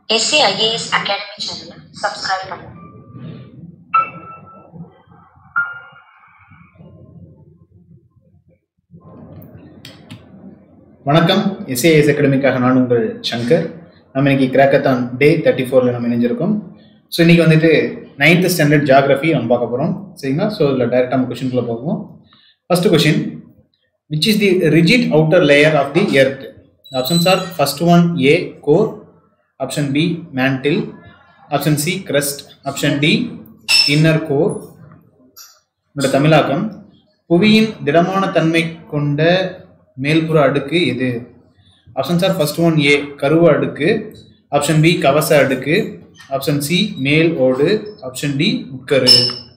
S A IAS academy சேனலை subscribe பண்ணுங்க வணக்கம் எஸ்ஏஎஸ் அகாடமிக்காக நான் உங்கள் சங்கர் நம்ம இன்னைக்கு கிராக்கத்தான் டே தேர்ட்டி ஃபோரில் நம்ம இணைஞ்சிருக்கோம் ஸோ இன்னைக்கு வந்துட்டு நைன்த் ஸ்டாண்டர்ட் ஜியாகிரஃபி நம்ம பார்க்க போகிறோம் சரிங்களா ஸோ இதில் டைரெக்டாக நம்ம கொஷின்குள்ளே போவோம் first question which is the rigid outer layer of the earth options are first one A core option B mantle option C crust option D inner core என்னோட தமிழாக்கம் புவியின் திடமான தன்மை கொண்ட மேல்புற அடுக்கு எது options are first one A கருவ அடுக்கு ஆப்ஷன் பி கவச அடுக்கு ஆப்ஷன் சி மேல் ஓடு ஆப்ஷன் டி உட்கரு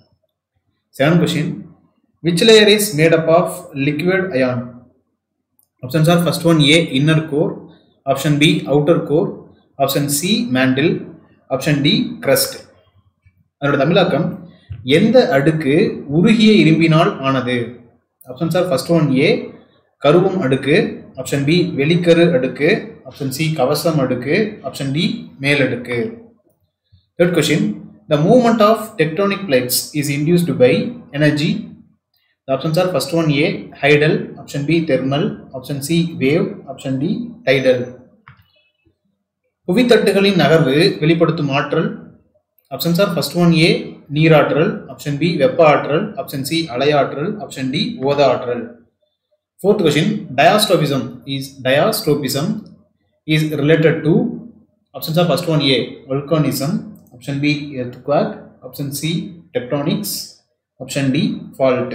seven question which layer is made up of liquid iron options are first one A inner core option B outer core option C mantle option D crust அதோட தமிழாக்கம் எந்த அடுக்கு உருகிய இரும்பினால் ஆனது options are first one A கருவம் அடுக்கு option B வெளிக்கரு அடுக்கு ஆப்ஷன் சி கவசம் அடுக்கு ஆப்ஷன் டி மேல் அடுக்கு third question the movement of tectonic plates is induced by energy The options are first one A, hydal, option B, thermal, option C, wave, option D, tidal. புவித்தட்டுகளின் நகர்வு வெளிப்படுத்தும் ஆற்றல் options are first one A நீராற்றல் option B வெப்ப ஆற்றல் option C அலையாற்றல் option D ஓத ஆற்றல் fourth question diastrophism is diastrophism is related to options are first one A volcanism option B earthquake option C tectonics option D fault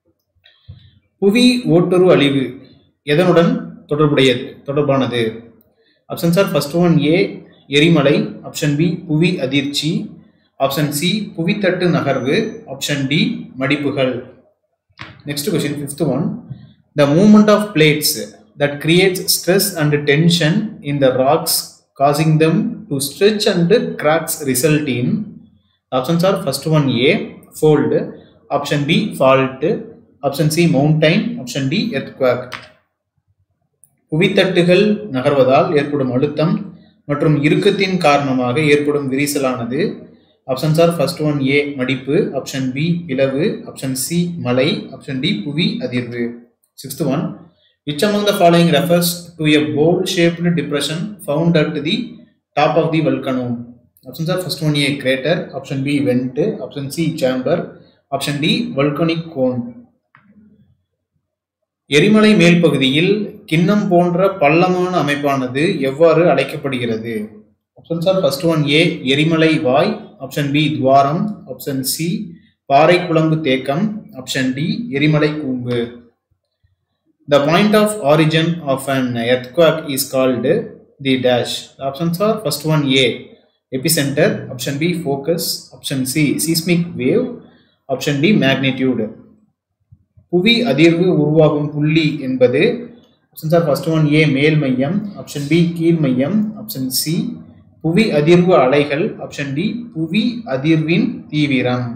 புவி ஓட்டுரு அழிவு எதனுடன் தொடர்புடையது தொடர்பானது options are first one A எரிமலை ஆப்ஷன் பி புவி அதிர்ச்சி ஆப்ஷன் சி புவித்தட்டு நகர்வு option D மடிப்புகள் next question fifth one the movement of plates that creates stress and tension in the rocks causing them to stretch and cracks result in options are first one A fold option B fault option C mountain option D earthquake புவித்தட்டுகள் நகர்வதால் ஏற்படும் அழுத்தம் மற்றும் இறுக்கத்தின் காரணமாக ஏற்படும் விரிசலானது options are first one A மடிப்பு ஆப்ஷன் பி பிளவு ஆப்ஷன் சி மலை ஆப்ஷன் டி புவி அதிர்வு sixth one which among the following refers to a bowl shaped depression found at the top of the volcano options are first one a crater option b vent option c chamber option d volcanic cone எரிமலை மேல் பகுதியில் கிண்ணம் போன்ற பள்ளமான அமைப்பானது எவ்வாறு அழைக்கப்படுகிறது options are first one A எரிமலை வாய் ஆப்ஷன் பி துவாரம் ஆப்ஷன் சி பாறை குழம்பு தேக்கம் ஆப்ஷன் டி எரிமலை கூம்பு The point of origin of an earthquake is called the dash. The options are first one A, epicenter, option B, focus, option C, seismic wave, option D, magnitude. புவி அதிர்வு உருவாகும் புள்ளி என்பது options are first one A மேல் மையம் option B கீழ் மையம் option C புவி அதிர்வு அலைகள் ஆப்ஷன் டி புவி அதிர்வின் தீவிரம்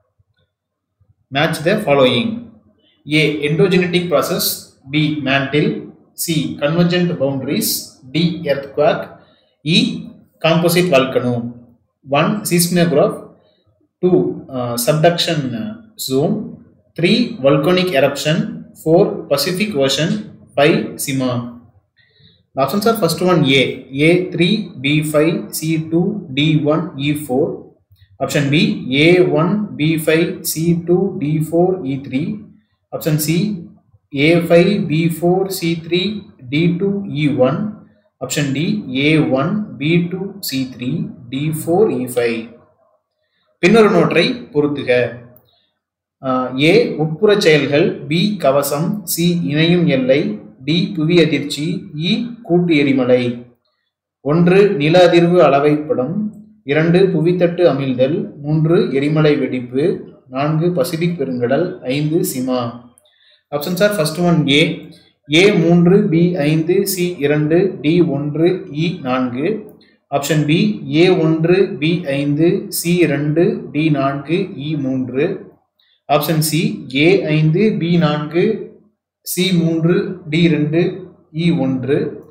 match the following A endogenetic process B. Mantle C. Convergent boundaries D. Earthquake E. Composite volcano 1. Seismograph 2. Uh, subduction zone 3. Volcanic eruption 4. Pacific Ocean 5. Sima Options are first one A. A3, B5, C2, D1, E4 Option B. A1, B5, C2, D4, E3 Option C. A5, B4, C3, D2, E1. Option D, A1, B2, C3, D4, E5. பின்னொரு நோற்றை பொருத்துக ஏ உட்புற செயல்கள் B கவசம் C இணையும் எல்லை D புவி அதிர்ச்சி இ கூட்டு எரிமலை ஒன்று நில அதிர்வு அளவைப்படம் இரண்டு புவித்தட்டு அமிழ்தல் மூன்று எரிமலை வெடிப்பு நான்கு பசிபிக் பெருங்கடல் ஐந்து sima options are first one A A மூன்று பி ஐந்து சி இரண்டு டி ஒன்று இ நான்கு ஆப்ஷன் பி ஏ ஒன்று பி ஐந்து சி ரெண்டு டி நான்கு இ மூன்று ஆப்ஷன் சி ஏ ஐந்து பி நான்கு சி மூன்று டி ரெண்டு இ ஒன்று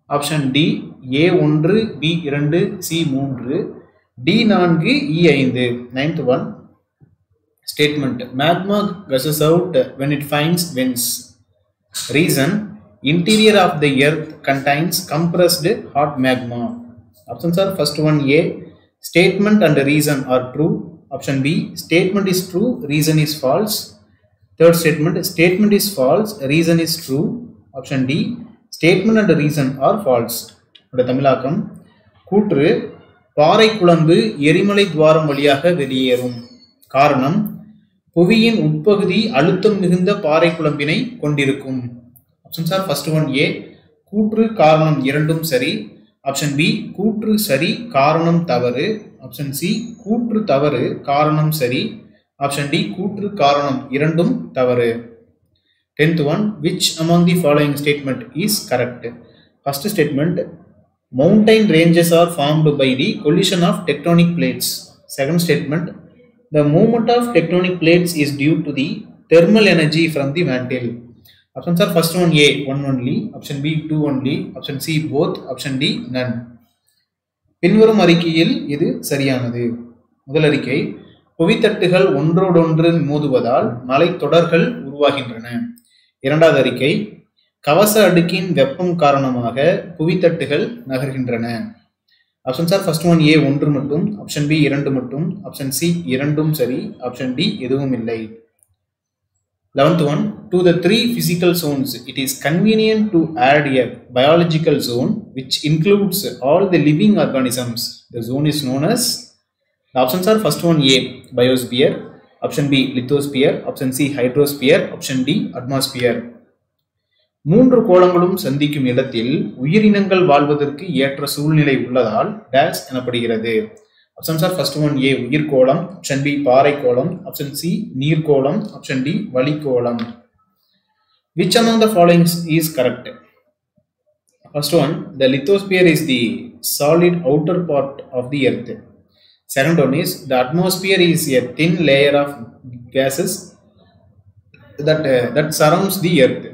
ஆப்ஷன் டி ஏ ஒன்று பி இரண்டு சி மூன்று டி நான்கு இ ஐந்து ninth one statement magma gushes out when it finds vents reason interior of the earth contains compressed hot magma options are first one a statement and reason are true option b statement is true reason is false third statement statement is false reason is true option d statement and reason are false உடைய தமிழாக்கம் கூற்று பாறை குழம்பு எரிமலை துவாரம் வழியாக வெளியேறும் காரணம் புவியின் உட்பகுதி அழுத்தம் மிகுந்த பாறை குழம்பினை கொண்டிருக்கும் options are first one A கூற்று காரணம் இரண்டும் சரி ஆப்ஷன் பி கூற்று சரி காரணம் தவறு ஆப்ஷன் சி கூற்று தவறு காரணம் சரி ஆப்ஷன் டி கூற்று காரணம் இரண்டும் தவறு tenth one which among the following statement is correct first statement mountain ranges are formed by the collision of tectonic plates second statement the movement of tectonic plates is due to the thermal energy from the mantle options are first one a one only option b two only option c both option d none பின்வரும் அறிக்கையில் இது சரியானது முதல் அறிக்கை புவித்தட்டுகள் ஒன்றோடொன்று மோதுவதால் மலைத்தொடர்கள் உருவாகின்றன இரண்டாவது அறிக்கை கவச அடுக்கின் வெப்பம் காரணமாக புவித்தட்டுகள் நகர்கின்றன options are first one A ஒன்று மட்டும் ஆப்ஷன் பி இரண்டு மட்டும் ஆப்ஷன் சி இரண்டும் சரி ஆப்ஷன் டி எதுவும் இல்லை eleventh one due the three physical zones it is convenient to add a biological zone which includes all the living organisms the zone is known as the options are first one a biosphere option b lithosphere option c hydrosphere option d atmosphere மூன்று கோளங்களும் சந்திக்கும் இடத்தில் உயிரினங்கள் வாழ்வதற்கு ஏற்ற சூழ்நிலை உள்ளதால் dash எனப்படுகிறது options are first one A உயிர்கோளம் ஆப்ஷன் பி பாறை கோளம் ஆப்ஷன் சி நீர்க்கோளம் ஆப்ஷன் டி வளிக்கோளம் which among the following is correct first one the lithosphere is the solid outer part of the earth second one is the atmosphere is a thin layer of gases that uh, that surrounds the earth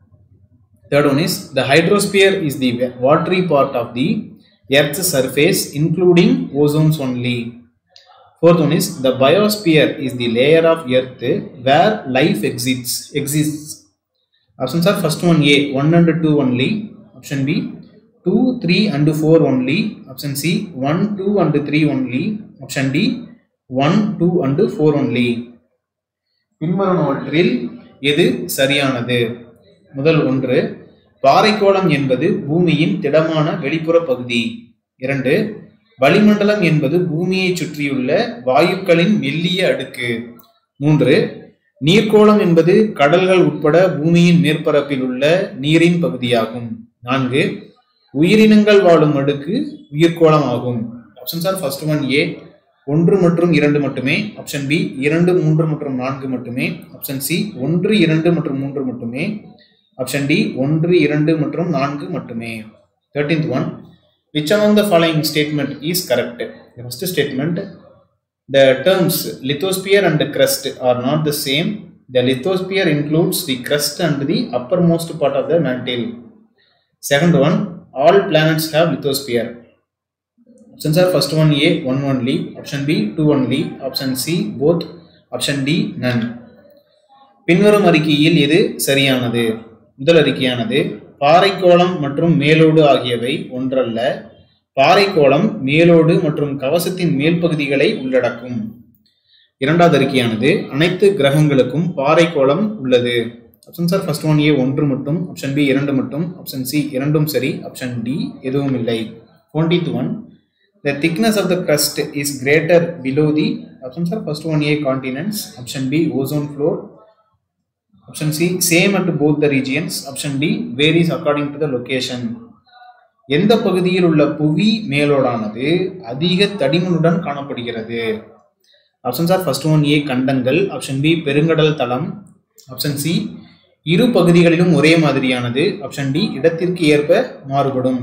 Third one is the hydrosphere is the watery part of the Earth's surface, including ozones only. Fourth one is the biosphere is the layer of Earth where life exists. exists. Options are first one A, 1 and 2 only. Option B, 2, 3 and 4 only. Option C, 1, 2 and 3 only. Option D, 1, 2 and 4 only. பின்வருவனவற்றில் எது சரியானது முதல் ஒன்று பாறைக்கோளம் என்பது பூமியின் திடமான வெளிப்புற பகுதி இரண்டு வளிமண்டலம் என்பது பூமியை சுற்றியுள்ள வாயுக்களின் மெல்லிய அடுக்கு மூன்று நீர்க்கோளம் என்பது கடல்கள் உட்பட பூமியின் மேற்பரப்பில் உள்ள நீரின் பகுதியாகும் நான்கு உயிரினங்கள் வாழும் அடுக்கு உயிர்க்கோளம் ஆகும் options are first one A ஒன்று மற்றும் இரண்டு மட்டுமே ஆப்ஷன் பி இரண்டு மூன்று மற்றும் நான்கு மட்டுமே ஆப்ஷன் சி ஒன்று இரண்டு மற்றும் மூன்று மட்டுமே ஆப்ஷன் டி ஒன்று இரண்டு மற்றும் நான்கு மட்டுமே thirteenth one which among the following statement is correct the first statement the terms lithosphere and crust are not the same the lithosphere includes the crust and the uppermost part of the mantle second one all planets have lithosphere options are first one a one only option b two only option c both option d none பின்வரும் அறிக்கையில் எது சரியானது முதல் அறிக்கையானது பாறைக்கோளம் மற்றும் மேலோடு ஆகியவை ஒன்றல்ல பாறைக்கோளம் மேலோடு மற்றும் கவசத்தின் மேல் பகுதிகளை உள்ளடக்கும் இரண்டாவது அறிக்கையானது அனைத்து கிரகங்களுக்கும் பாறைக்கோளம் உள்ளது options are first one A ஒன்று மட்டும் ஆப்ஷன் பி இரண்டு மட்டும் ஆப்ஷன் சி இரண்டும் சரி ஆப்ஷன் டி எதுவும் இல்லை twentieth one the thickness of the crust is greater below the options are first one A continents option B ocean floor option C same at both the regions option D varies according to the location எந்த பகுதியில் உள்ள புவி மேலோடானது அதிக தடிமனுடன் காணப்படுகிறது options are first one A கண்டங்கள் option B பெருங்கடல் தளம் ஆப்ஷன் சி இரு பகுதிகளிலும் ஒரே மாதிரியானது ஆப்ஷன் டி இடத்திற்கு ஏற்ப மாறுபடும்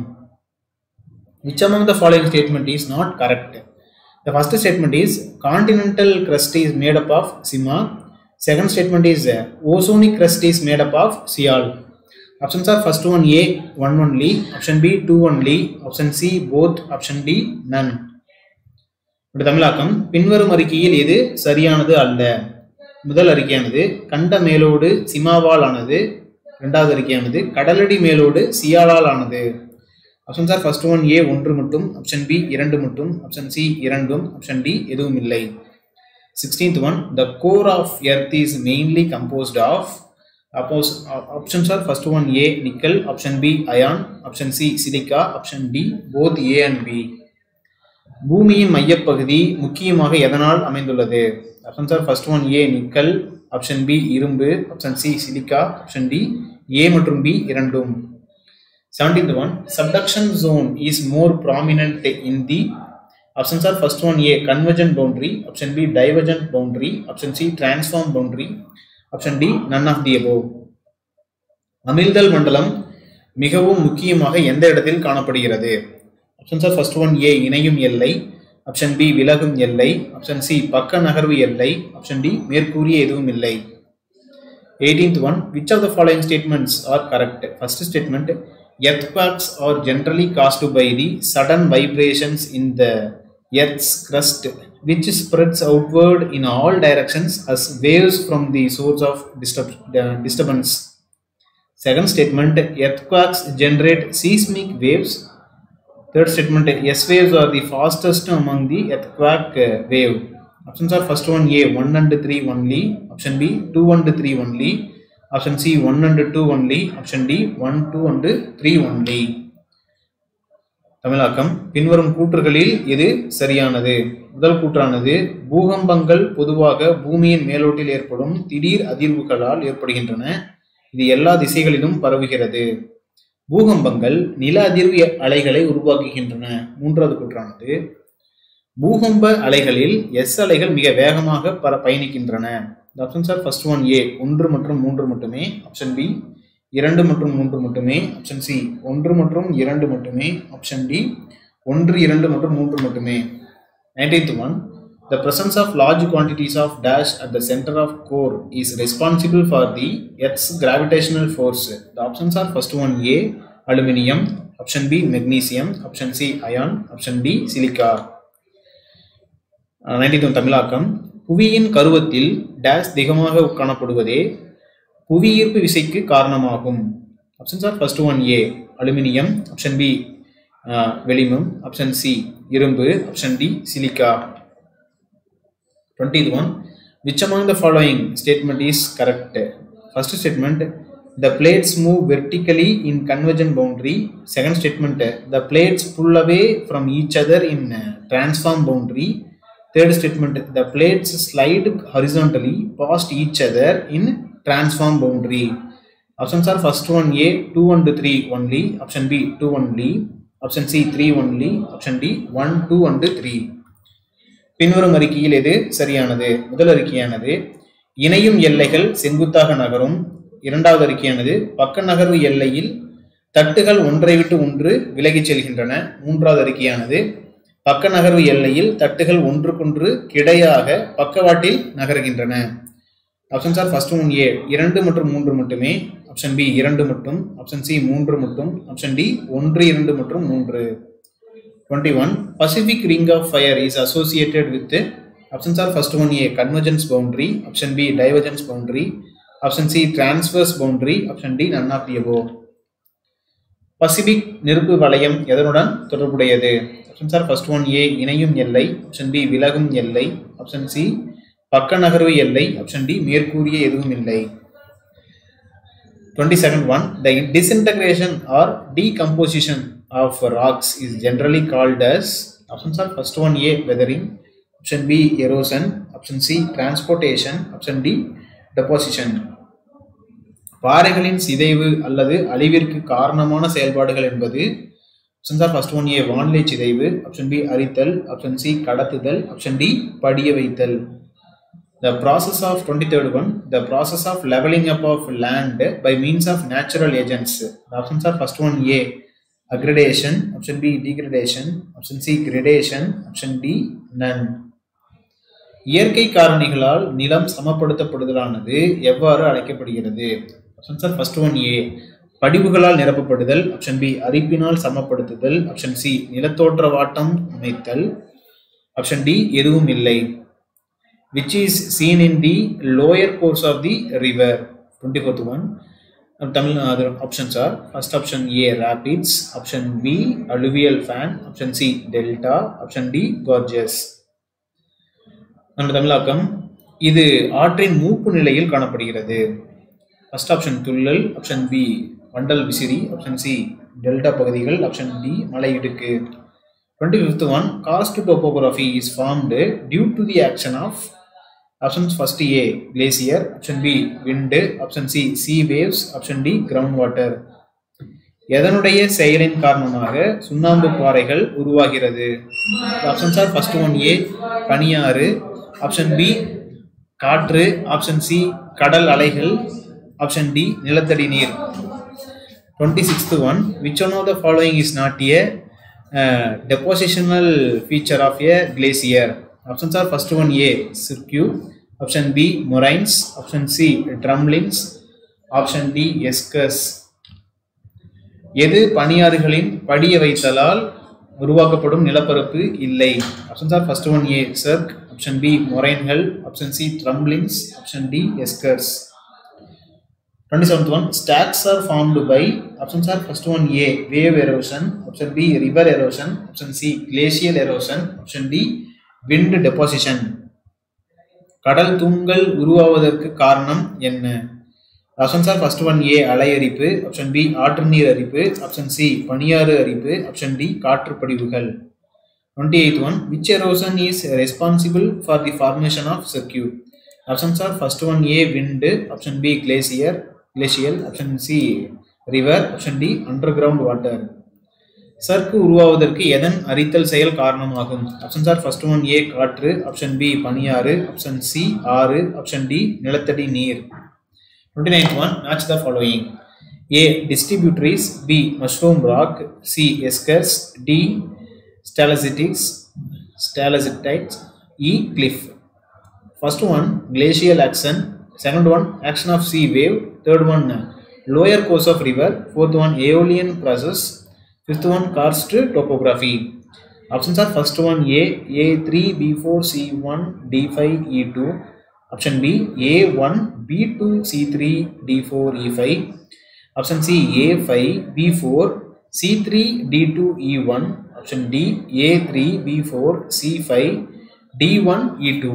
which among the following statement is not correct the first statement is continental crust is made up of sima second statement is uh, ozonic crust is made up of sial options are first one A one only option B two only option C both option D none இப்படி தமிழாக்கம் பின்வரும் அறிக்கையில் எது சரியானது அல்ல முதல் அறிக்கையானது கண்ட மேலோடு சிமாவால் ஆனது இரண்டாவது அறிக்கையானது கடலடி மேலோடு சியாலால் ஆனது option sir first one A ஒன்று மட்டும் ஆப்ஷன் பி இரண்டு மட்டும் ஆப்ஷன் சி இரண்டும் ஆப்ஷன் டி எதுவும் இல்லை sixteenth one the core of earth is mainly composed of அப்போஸ் options are first one A nickel option B iron option C silica option D both A and B பூமியின் மையப்பகுதி முக்கியமாக எதனால் அமைந்துள்ளது options are first one A nickel option B இரும்பு option C silica option D ஏ மற்றும் B இரண்டும் seventeenth one subduction zone is more prominent in the options are first one A convergent boundary option B divergent boundary option C transform boundary option D none of the above அமிழ்தல் மண்டலம் மிகவும் முக்கியமாக எந்த இடத்தில் காணப்படுகிறது options are first one A இணையும் எல்லை option B விலகும் எல்லை ஆப்ஷன் சி பக்க நகர்வு எல்லை ஆப்ஷன் டி மேற்கூறிய எதுவும் இல்லை eighteenth one which of the following statements are correct first statement earthquakes are generally caused by the sudden vibrations in the earth's crust which spreads outward in all directions as waves from the source of disturb- uh, disturbance second statement earthquakes generate seismic waves third statement s waves are the fastest among the earthquake uh, wave options are first one a 1 and 3 only option b 2 and 3 only option C one and two only option D one two and three only தமிழாக்கம் பின்வரும் கூற்றுகளில் எது சரியானது முதல் கூற்றானது பூகம்பங்கள் பொதுவாக பூமியின் மேலோட்டில் ஏற்படும் திடீர் அதிர்வுகளால் ஏற்படுகின்றன இது எல்லா திசைகளிலும் பரவுகிறது பூகம்பங்கள் நில அதிர்வு அலைகளை உருவாக்குகின்றன மூன்றாவது கூற்றானது பூகம்ப அலைகளில் எஸ் அலைகள் மிக வேகமாக பர பயணிக்கின்றன options are first one A ஒன்று மற்றும் மூன்று மட்டுமே ஆப்ஷன் பி இரண்டு மற்றும் மூன்று மட்டுமே ஆப்ஷன் சி ஒன்று மற்றும் இரண்டு மட்டுமே ஆப்ஷன் டி ஒன்று இரண்டு மற்றும் மூன்று மட்டுமே nineteenth one the presence of large quantities of dash at the centre of core is responsible for the earth's gravitational force the options are first one A aluminium option B magnesium option C iron option D silica nineteenth one தமிழாக்கம் புவியின் கருவத்தில் dash திகமாக காணப்படுவதே புவியீர்ப்பு விசைக்கு காரணமாகும் options are first one A aluminium option B வெளிமம் option C இரும்பு option D silica twenty one which among the following statement is correct first statement the plates move vertically in convergent boundary second statement the plates pull away from each other in transform boundary Third statement, the plates slide horizontally past each other in transform boundary. Options are first one A, 2 and 3 only. Option B, 2 only. Option C, 3 only. Option D, 1, 2 and 3. பின்வரும் அறிக்கையில் எது சரியானது முதல் அறிக்கையானது இணையும் எல்லைகள் செங்குத்தாக நகரும் இரண்டாவது அறிக்கையானது பக்க நகர்வு எல்லையில் தட்டுகள் ஒன்றை விட்டு ஒன்று விலகிச் செல்கின்றன மூன்றாவது அறிக்கையானது பக்க நகர்வு எல்லையில் தட்டுகள் ஒன்றுக்கொன்று கிடையாக பக்கவாட்டில் நகர்கின்றன options are first one A இரண்டு மற்றும் மூன்று மட்டுமே ஆப்ஷன் பி இரண்டு மட்டும் ஆப்ஷன் சி மூன்று மட்டும் ஆப்ஷன் டி ஒன்று இரண்டு மற்றும் மூன்று twenty one Pacific ring of fire is associated with options are first one A convergence boundary option B divergence boundary option C transverse boundary option D none of the above Pacific நெருப்பு வளையம் எதனுடன் தொடர்புடையது options are first one A இணையும் எல்லை option B விலகும் எல்லை option C பக்க நகர்வு எல்லை ஆப்ஷன் டி மேற்கூறிய எதுவும் இல்லை twenty second one the disintegration or decomposition of rocks is generally called as options are first one A weathering option B erosion option C transportation option D deposition பாறைகளின் சிதைவு அல்லது அழிவிற்கு காரணமான செயல்பாடுகள் என்பது options are first one A வானிலை சிதைவு option B அரித்தல் ஆப்ஷன் சி கடத்துதல் ஆப்ஷன் டி படிய வைத்தல் the process of twenty third one the process of levelling up of land by means of natural agents options are first one A aggradation option B degradation option C gradation option D none இயற்கை காரணிகளால் நிலம் சமப்படுத்தப்படுதலானது எவ்வாறு அழைக்கப்படுகிறது options are first one A படிவுகளால் நிரப்பப்படுதல் option B அரிப்பினால் சமப்படுத்துதல் ஆப்ஷன் சி நிலத்தோற்ற வாட்டம் அமைத்தல் ஆப்ஷன் டி எதுவும் இல்லை which is seen in the lower course of the river twenty fourth one Tamil other options are first option A rapids option B alluvial fan option C delta option D gorges நம்ம தமிழாக்கம் இது ஆற்றின் மூப்பு நிலையில் காணப்படுகிறது first option துள்ளல் option B வண்டல் விசிறி ஆப்ஷன் சி டெல்டா பகுதிகள் ஆப்ஷன் டி மலை இடுக்கு twenty fifth one karst topography is formed due to the action of options first A glacier option B wind option C sea waves option D ground water எதனுடைய செயலின் காரணமாக சுண்ணாம்பு பாறைகள் உருவாகிறது options are first one A பனியாறு option B காற்று option C கடல் அலைகள் ஆப்ஷன் டி நிலத்தடி நீர் twenty sixth one which one of the following is not a depositional feature of a glacier. Options are first one A cirque, option B moraines, option C drumlins, option D eskers. எது பனியாறுகளின் படிய வைத்தலால் உருவாக்கப்படும் நிலப்பரப்பு இல்லை options are first one A cirque option B மொரைன்கள் option C drumlins option D eskers 27th one stacks are formed by options are first one A wave erosion option B river erosion option C glacial erosion option D wind deposition கடல் தூண்கள் உருவாவதற்கு காரணம் என்ன options are first one A அலை அரிப்பு option B ஆற்று நீர் அரிப்பு ஆப்ஷன் சி பனியாறு அரிப்பு ஆப்ஷன் டி காற்று படிவுகள் twenty eighth one which erosion is responsible for the formation of circuit options are first one A wind option B glacier glacial option C river option D underground water cirque உருவாவதற்கு எதன் அரித்தல் செயல் காரணமாகும் options are first one A காற்று option B பனியாறு option C ஆறு option D நிலத்தடி நீர் twenty ninth one match the following A distributaries B mushroom rock C eskers D stalactites stalactites E cliff First one, glacial action. Second one, action of sea wave. Third one, lower course of river. Fourth one, aeolian process. Fifth one, karst topography. Options are first one A, A3, B4, C1, D5, E2. Option B, A1, B2, C3, D4, E5. Option C, A5, B4, C3, D2, E1. Option D, A3, B4, C5, D1, E2.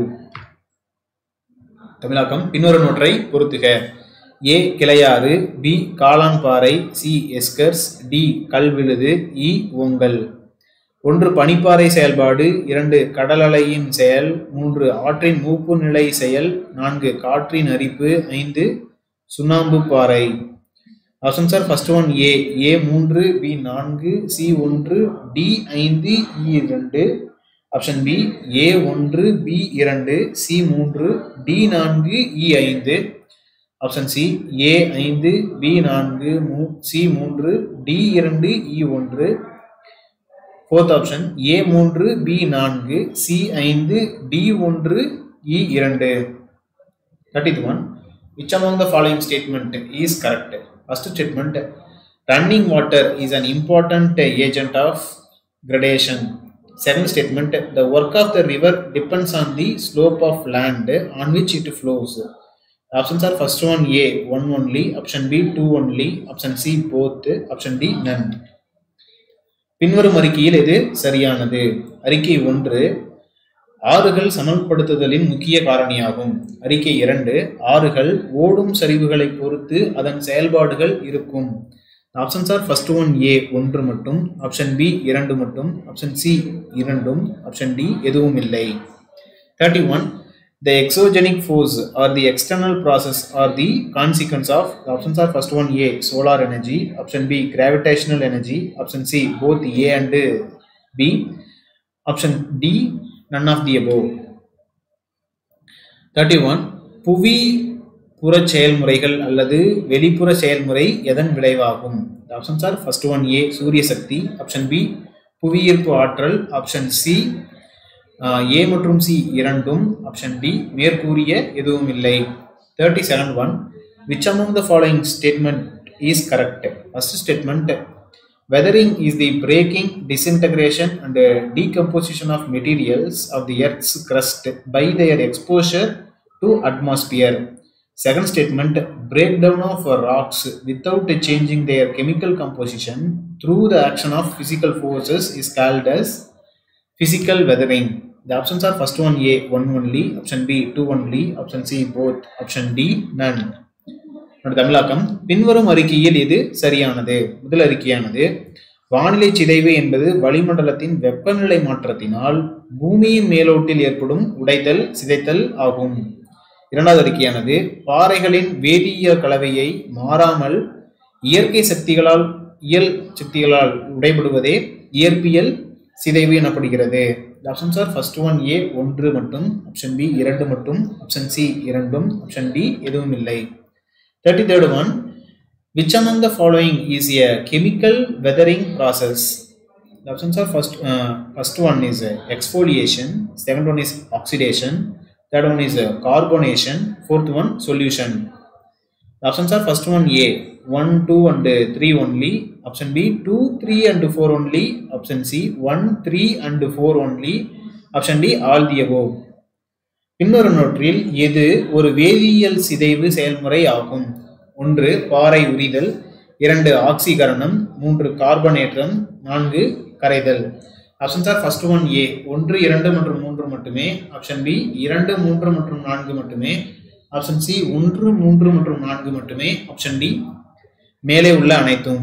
தமிழாக்கம் பின்வரும் ஒன்றை பொறுத்துக A கிளையாறு B காளான்பாறை C eskers D கல்விழுது E ஓங்கல் ஒன்று பனிப்பாறை செயல்பாடு இரண்டு கடல் அலையின் செயல் மூன்று ஆற்றின் மூப்பு நிலை செயல் நான்கு காற்றின் அரிப்பு ஐந்து சுண்ணாம்பு பாறை options are first one A A மூன்று பி நான்கு சி ஒன்று டி ஐந்து இ இரண்டு ஆப்ஷன் பி ஏ ஒன்று பி இரண்டு சி மூன்று டி நான்கு இ ஐந்து ஆப்ஷன் சி ஏ ஐந்து பி நான்கு மூ சி மூன்று டி இரண்டு இ ஒன்று ஃபோர்த் ஆப்ஷன் ஏ மூன்று பி நான்கு சி ஐந்து டி ஒன்று இ இரண்டு thirty one which among the following statement is correct first statement running water is an important agent of gradation second statement the work of the river depends on the slope of land on which it flows options are first one a one only option b two only option c both option d none பின்வரும் அறிக்கையில் எது சரியானது அறிக்கை ஒன்று ஆறுகள் சமன்படுத்துதலின் முக்கிய காரணியாகும் அறிக்கை இரண்டு ஆறுகள் ஓடும் சரிவுகளை பொறுத்து அதன் செயல்பாடுகள் இருக்கும் options are first one A ஒன்று மட்டும் ஆப்ஷன் பி இரண்டு மட்டும் ஆப்ஷன் சி இரண்டும் ஆப்ஷன் டி எதுவும் இல்லை thirty one the exogenic force are the external process are the consequence of options are first one A solar energy option B gravitational energy option C both A and B option D none of the above 31 புவி புற செயல்முறைகள் அல்லது வெளிப்புற செயல்முறை எதன் விளைவாகும் options are first one A சூரிய சக்தி ஆப்ஷன் பி புவியீர்ப்பு ஆற்றல் ஆப்ஷன் சி ஏ மற்றும் சி இரண்டும் ஆப்ஷன் டி மேற்கூறிய எதுவும் இல்லை thirty seven one which among the following statement is correct. First statement weathering is the breaking, disintegration, and uh, decomposition of materials of the Earth's crust by their exposure to atmosphere. Second statement breakdown of rocks without changing their chemical composition through the action of physical forces is called as physical weathering. The options are first one A, one only, option B, two only, option C, both, option D, none. என்னோட தமிழாக்கம் பின்வரும் அறிக்கையில் இது சரியானது முதல் அறிக்கையானது வானிலை சிதைவு என்பது வளிமண்டலத்தின் வெப்பநிலை மாற்றத்தினால் பூமியின் மேலோட்டில் ஏற்படும் உடைதல் சிதைத்தல் ஆகும் இரண்டாவது அறிக்கையானது பாறைகளின் வேதியியல் கலவையை மாறாமல் இயற்கை சக்திகளால் இயல் சக்திகளால் உடைபடுவதே இயற்பியல் சிதைவு எனப்படுகிறது options are first one A ஒன்று மட்டும் ஆப்ஷன் பி இரண்டு மட்டும் ஆப்ஷன் சி இரண்டும் ஆப்ஷன் டி எதுவும் இல்லை thirty third one which among the following is a chemical weathering process the options are first uh, first one is uh, exfoliation second one is oxidation third one is uh, carbonation fourth one solution the options are first one a 1 2 and uh, 3 only option b 2 3 and 4 only option c 1 3 and 4 only option d all the above பின்வரும் நோற்றில் எது ஒரு வேதியியல் சிதைவு செயல்முறை ஆகும் ஒன்று பாறை உரிதல் இரண்டு ஆக்சிகரணம் மூன்று கார்பனேற்றம் நான்கு கரைதல் options are first one A ஒன்று இரண்டு மற்றும் மூன்று மட்டுமே ஆப்ஷன் பி இரண்டு மூன்று மற்றும் நான்கு மட்டுமே ஆப்ஷன் சி ஒன்று மூன்று மற்றும் நான்கு மட்டுமே ஆப்ஷன் டி மேலே உள்ள அனைத்தும்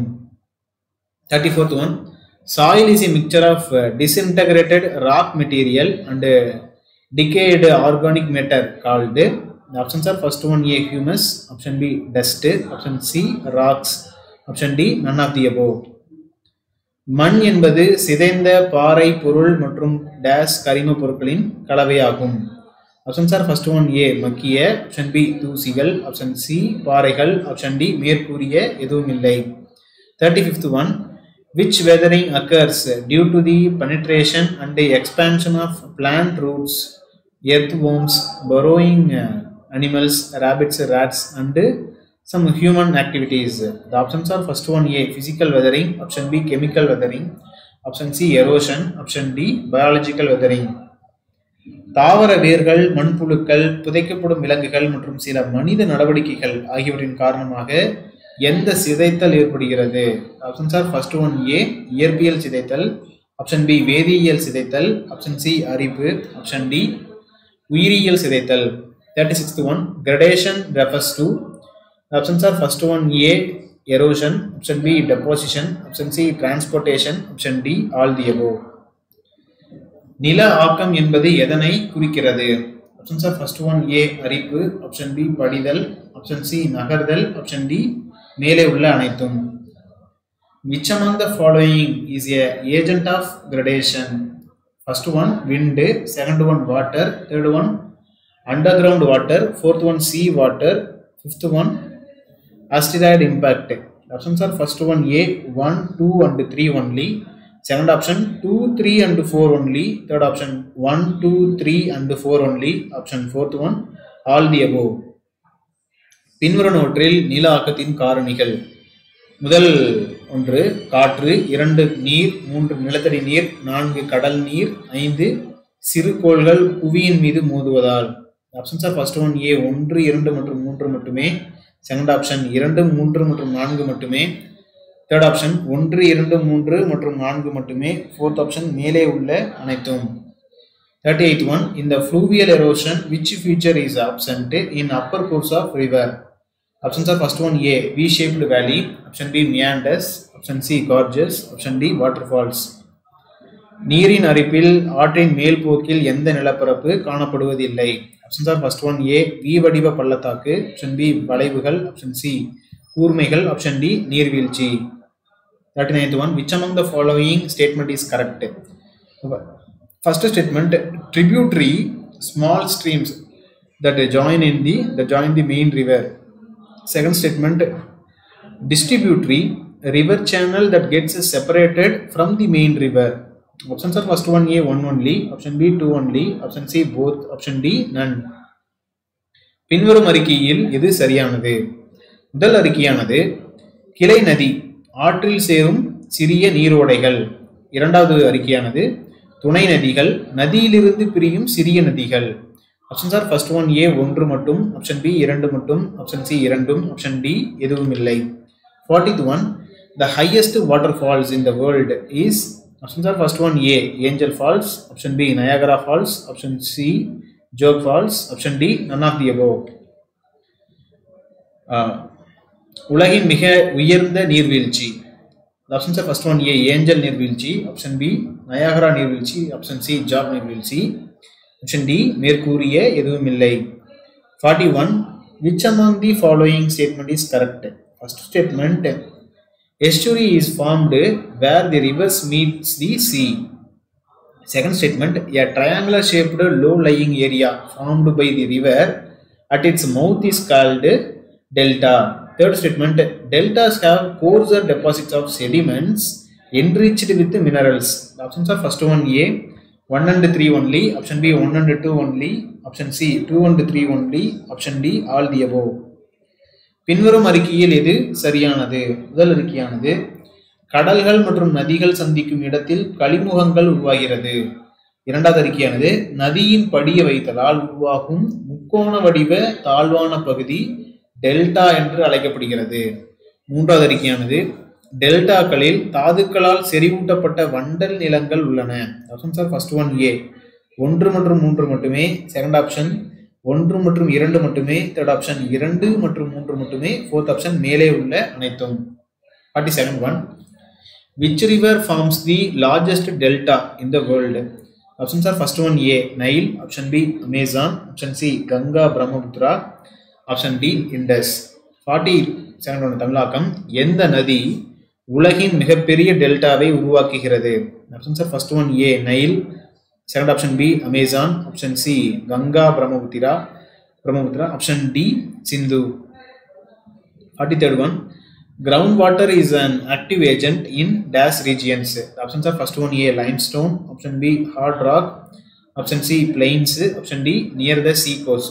thirty fourth one soil is a mixture of uh, disintegrated rock material and uh, decayed organic matter called the options are first one A humus, option B dust, option C rocks, option D none of the above. மண் என்பது சிதைந்த பாறை பொருள் மற்றும் days கரிம பொருட்களின் கலவையாகும் options are first one A மக்கிய ஆப்ஷன் பி தூசிகள் ஆப்ஷன் சி பாறைகள் ஆப்ஷன் டி மேற்கூறிய எதுவும் இல்லை thirty fifth one which weathering occurs due to the penetration and the expansion of plant roots, earthworms, burrowing uh, animals, rabbits, rats, and uh, some human activities. The options are first one A physical weathering, option B chemical weathering, option C erosion, option D biological weathering. தாவர வேர்கள் மண்புழுக்கள் புதைக்கப்படும் விலங்குகள் மற்றும் சில மனித நடவடிக்கைகள் ஆகியவற்றின் காரணமாக எந்த சிதைத்தல் ஏற்படுகிறது options are first one A இயற்பியல் சிதைத்தல் ஆப்ஷன் பி வேதியியல் சிதைத்தல் ஆப்ஷன் சி அரிப்பு ஆப்ஷன் டி உயிரியல் சிதைத்தல் thirty sixth one gradation refers to options are first one A erosion option B deposition option C transportation option D all the above நில ஆக்கம் என்பது எதனை குறிக்கிறது options are first one A அரிப்பு option B படிதல் option C நகர்தல் option D மேலே உள்ள அனைத்தும் which among the following is a agent of gradation first one wind second one water third one underground water fourth one sea water fifth one asteroid impact options are first one a 1 2 and 3 only second option 2 3 and 4 only third option 1 2 3 and 4 only option fourth one all the above பின்வருவனவற்றில் நில ஆக்கத்தின் காரணிகள் முதல் ஒன்று காற்று இரண்டு நீர் மூன்று நிலத்தடி நீர் நான்கு கடல் நீர் ஐந்து சிறு கோள்கள் புவியின் மீது மோதுவதால் options are first one A ஒன்று இரண்டு மற்றும் மூன்று மட்டுமே செகண்ட் ஆப்ஷன் இரண்டு மூன்று மற்றும் நான்கு மட்டுமே தேர்ட் ஆப்ஷன் ஒன்று இரண்டு மூன்று மற்றும் நான்கு மட்டுமே ஃபோர்த் ஆப்ஷன் மேலே உள்ள அனைத்தும் தேர்ட்டி எயித் ஒன் இந்த fluvial erosion which feature is absent in upper course of river options are first one A V shaped valley option B meanders option C gorges option D waterfalls நீரின் அரிப்பில் ஆற்றின் மேல் போக்கில் எந்த நிலப்பரப்பு காணப்படுவதில்லை options are first one A V வடிவ பள்ளத்தாக்கு ஆப்ஷன் பி வளைவுகள் ஆப்ஷன் சி கூர்மைகள் ஆப்ஷன் டி நீர்வீழ்ச்சி thirty ninth one which among the following statement is correct first statement tributary small streams that join in the that join the main river second statement distributary river channel that gets separated from the main river options are first one a one only option b two only option c both option d none பின்வரும் அறிக்கையில் எது சரியானது முதல் அறிக்கையானது கிளை நதி ஆற்றில் சேரும் சிறிய நீரோடைகள் இரண்டாவது அறிக்கையானது துணை நதிகள் நதியிலிருந்து பிரியும் சிறிய நதிகள் options are first one A ஒன்று மட்டும் ஆப்ஷன் பி இரண்டு மட்டும் ஆப்ஷன் சி இரண்டும் ஆப்ஷன் டி எதுவும் இல்லை fortieth one the highest waterfalls in the world is options are first one A Angel Falls option B Niagara Falls option C Jog Falls option D none of the above உலகின் மிக உயர்ந்த நீர்வீழ்ச்சி options first one A Angel நீர்வீழ்ச்சி option B Niagara நீர்வீழ்ச்சி option C job நீர்வீழ்ச்சி option D மேற்கூறிய எதுவும் இல்லை forty one which among the following statement is correct first statement estuary is formed where the rivers meets the sea Second statement, a triangular shaped low lying area formed by the river at its mouth is called delta. Third statement, deltas have coarser deposits of sediments enriched with minerals. The options are first one A, 1 and 3 only, option B 1 and 2 only, option C 2 and 3 only, option D all the above. பின்வரும் அறிக்கையில் எது சரியானது முதல் அறிக்கையானது கடல்கள் மற்றும் நதிகள் சந்திக்கும் இடத்தில் கழிமுகங்கள் உருவாகிறது இரண்டாவது அறிக்கையானது நதியின் படிய வைத்தலால் உருவாகும் முக்கோண வடிவ தாழ்வான பகுதி டெல்டா என்று அழைக்கப்படுகிறது மூன்றாவது அறிக்கையானது டெல்டாக்களில் தாதுக்களால் செறிவூட்டப்பட்ட வண்டல் நிலங்கள் உள்ளன option sir first one A ஒன்று மற்றும் மூன்று மட்டுமே செகண்ட் ஆப்ஷன் ஒன்று மற்றும் இரண்டு மட்டுமே தேர்ட் ஆப்ஷன் இரண்டு மற்றும் மூன்று மட்டுமே ஃபோர்த் ஆப்ஷன் மேலே உள்ள அனைத்தும் forty second one Which river forms the largest delta in the world? Options are first one A, Nile, option B, Amazon, option C, Ganga, Brahmaputra, option D, Indus. 40 second ஒன்று தமிழாக்கம் எந்த நதி உலகின் மிகப்பெரிய டெல்டாவை உருவாக்குகிறது options are first one A Nile second option B Amazon option C Ganga Brahmaputra Brahmaputra option D Sindhu forty third one Groundwater is an active agent in dash regions. The options are first one A limestone, option B hard rock, option C plains, option D near the sea coast.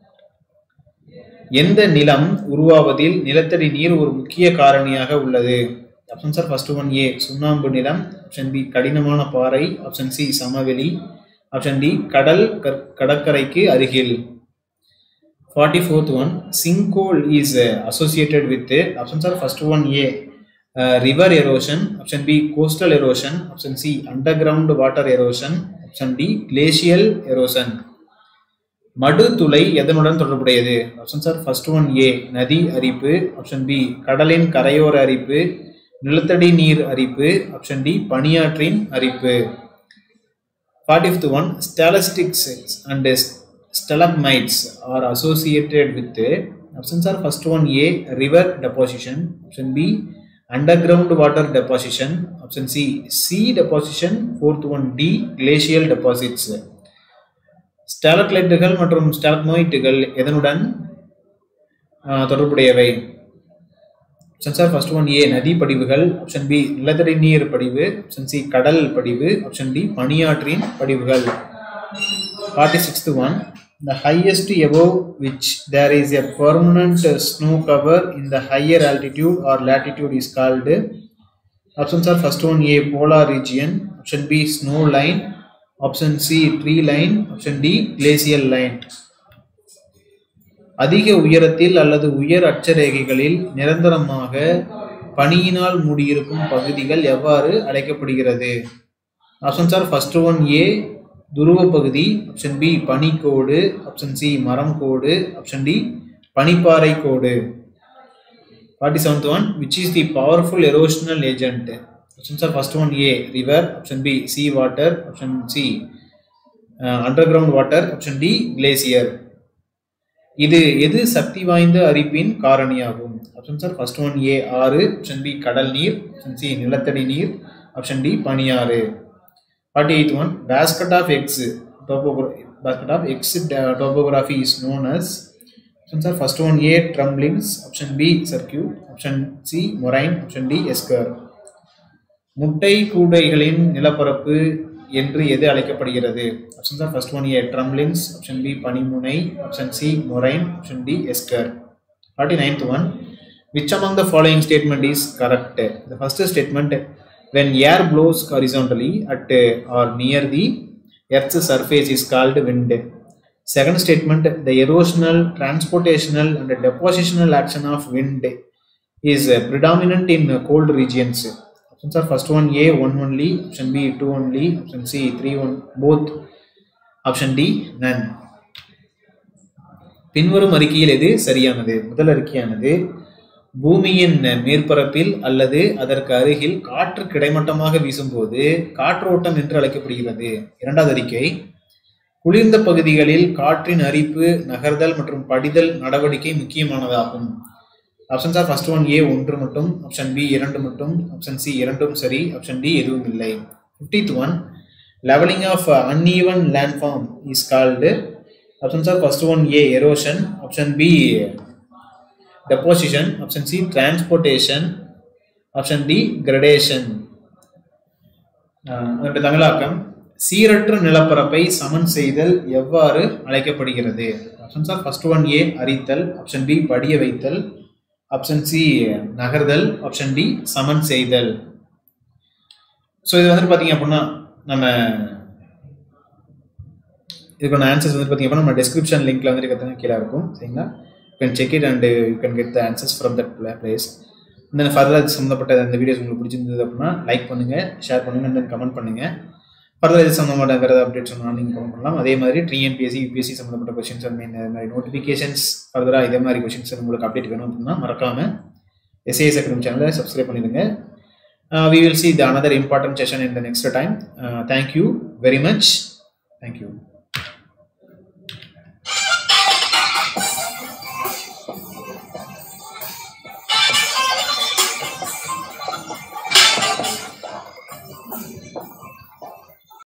எந்த நிலம் உருவாவதில் நிலத்தடி நீர் ஒரு முக்கிய காரணியாக உள்ளது options are first one A சுண்ணாம்பு நிலம் ஆப்ஷன் பி கடினமான பாறை ஆப்ஷன் சி சமவெளி ஆப்ஷன் டி கடல் கடற்கரைக்கு அருகில் 44th one sinkhole is uh, associated with uh, options are first one a uh, river erosion option b coastal erosion option c underground water erosion option d glacial erosion மடு துளை எதனுடன் தொடர்புடையது options are first one A நதி அரிப்பு option B கடலின் கரையோர அரிப்பு நிலத்தடி நீர் அரிப்பு ஆப்ஷன் டி பனியாற்றின் அரிப்பு forty fifth one stalactites and stalagmites are associated with options are first one A river deposition option B underground water deposition option C sea deposition fourth one D glacial deposits ஸ்டாலக்லைட்டுகள் மற்றும் ஸ்டாலக்மைட்டுகள் எதனுடன் தொடர்புடையவை options are first one A நதி படிவுகள் option B நிலத்தடி நீர் படிவு ஆப்ஷன் சி கடல் படிவு ஆப்ஷன் டி பனியாற்றின் படிவுகள் forty sixth one the highest above which there is a permanent snow cover in the higher altitude or latitude is called options are first one a polar region option b snow line option c tree line option d glacial line அதிக உயரத்தில் அல்லது உயர் அட்சரேகைகளில் நிரந்தரமாக பனியினால் மூடியிருக்கும் பகுதிகள் எவ்வாறு அழைக்கப்படுகிறது options are first one A துருவ பகுதி ஆப்ஷன் பி பனிக்கோடு ஆப்ஷன் சி மரம் கோடு ஆப்ஷன் டி பனிப்பாறை கோடு forty seventh one which is the powerful erosional agent options are first one A river option B sea water option C underground water option D glacier இது எது சக்தி வாய்ந்த அரிப்பின் காரணியாகும் options are first one A ஆறு option B கடல் நீர் option C நிலத்தடி நீர் ஆப்ஷன் டி பனியாறு forty eighth one basket of eggs topogra- basket of eggs uh, topography is known as options are first one A tremblings option B circuit option C moraine option D esker முட்டை கூடைகளின் நிலப்பரப்பு என்று எது அழைக்கப்படுகிறது options are first one A drumlins option B பனிமுனை option C moraine option D esker forty ninth one which among the following statement is correct the first statement when air blows horizontally at uh, or near the earth's surface is called wind second statement the erosional transportational and depositional action of wind is uh, predominant in uh, cold regions options are first one a one only option b two only option c three one both option d none பின்வரும் அறிக்கையில் எது சரியானது முதல் அறிக்கையானது பூமியின் மேற்பரப்பில் அல்லது அதற்கு அருகில் காற்று கிடைமட்டமாக வீசும்போது காற்றோட்டம் என்று அழைக்கப்படுகிறது இரண்டாவது அறிக்கை குளிர்ந்த பகுதிகளில் காற்றின் அரிப்பு நகர்தல் மற்றும் படிதல் நடவடிக்கை முக்கியமானதாகும் options are first one A ஒன்று மட்டும் ஆப்ஷன் பி இரண்டு மட்டும் ஆப்ஷன் சி இரண்டும் சரி ஆப்ஷன் டி எதுவும் இல்லை fiftieth one levelling of uneven landform is called options are first one A erosion option B deposition option c transportation option d gradation ஆஹ் அதனுடைய தமிழாக்கம் சீரற்ற நிலப்பரப்பை சமன் செய்தல் எவ்வாறு அழைக்கப்படுகிறது options are first one A அரித்தல் ஆப்ஷன் பி படிய வைத்தல் ஆப்ஷன் சி நகர்தல் ஆப்ஷன் டி சமன் செய்தல் ஸோ இது வந்துட்டு பார்த்தீங்க அப்படின்னா நம்ம இதுக்கான ஆன்சர்ஸ் வந்து பார்த்தீங்க அப்படின்னா நம்ம டிஸ்கிரிப்ஷன் லிங்க்ல வந்து இருக்கிறது கீழே இருக்கும் சரிங்களா you can check it and you can get the answers from that place then further அது சம்மந்தப்பட்ட அந்த வீடியோஸ் உங்களுக்கு பிடிச்சிருந்தது அப்படின்னா லைக் பண்ணுங்க ஷேர் பண்ணுங்க தென் கமெண்ட் பண்ணுங்க ஃபர்தர் இது சம்மந்தப்பட்ட வேறு ஏதாவது அப்டேட்ஸ் சொன்னால் நீங்கள் கமெண்ட் பண்ணலாம் அதே மாதிரி டிஎன்பிஎஸ்சி யூபிஎஸ்சி சம்மந்தப்பட்ட கொஸ்டின்ஸ் அந்த மாதிரி நோட்டிஃபிகேஷன்ஸ் ஃபர்தராக இதே மாதிரி கொஸ்டின்ஸ் உங்களுக்கு அப்டேட் வேணும் அப்படின்னா மறக்காம எஸ்ஏஎஸ் அகாடமி சேனலை சப்ஸ்கிரைப் பண்ணிடுங்க we will see the another important session in the next time thank you very much thank you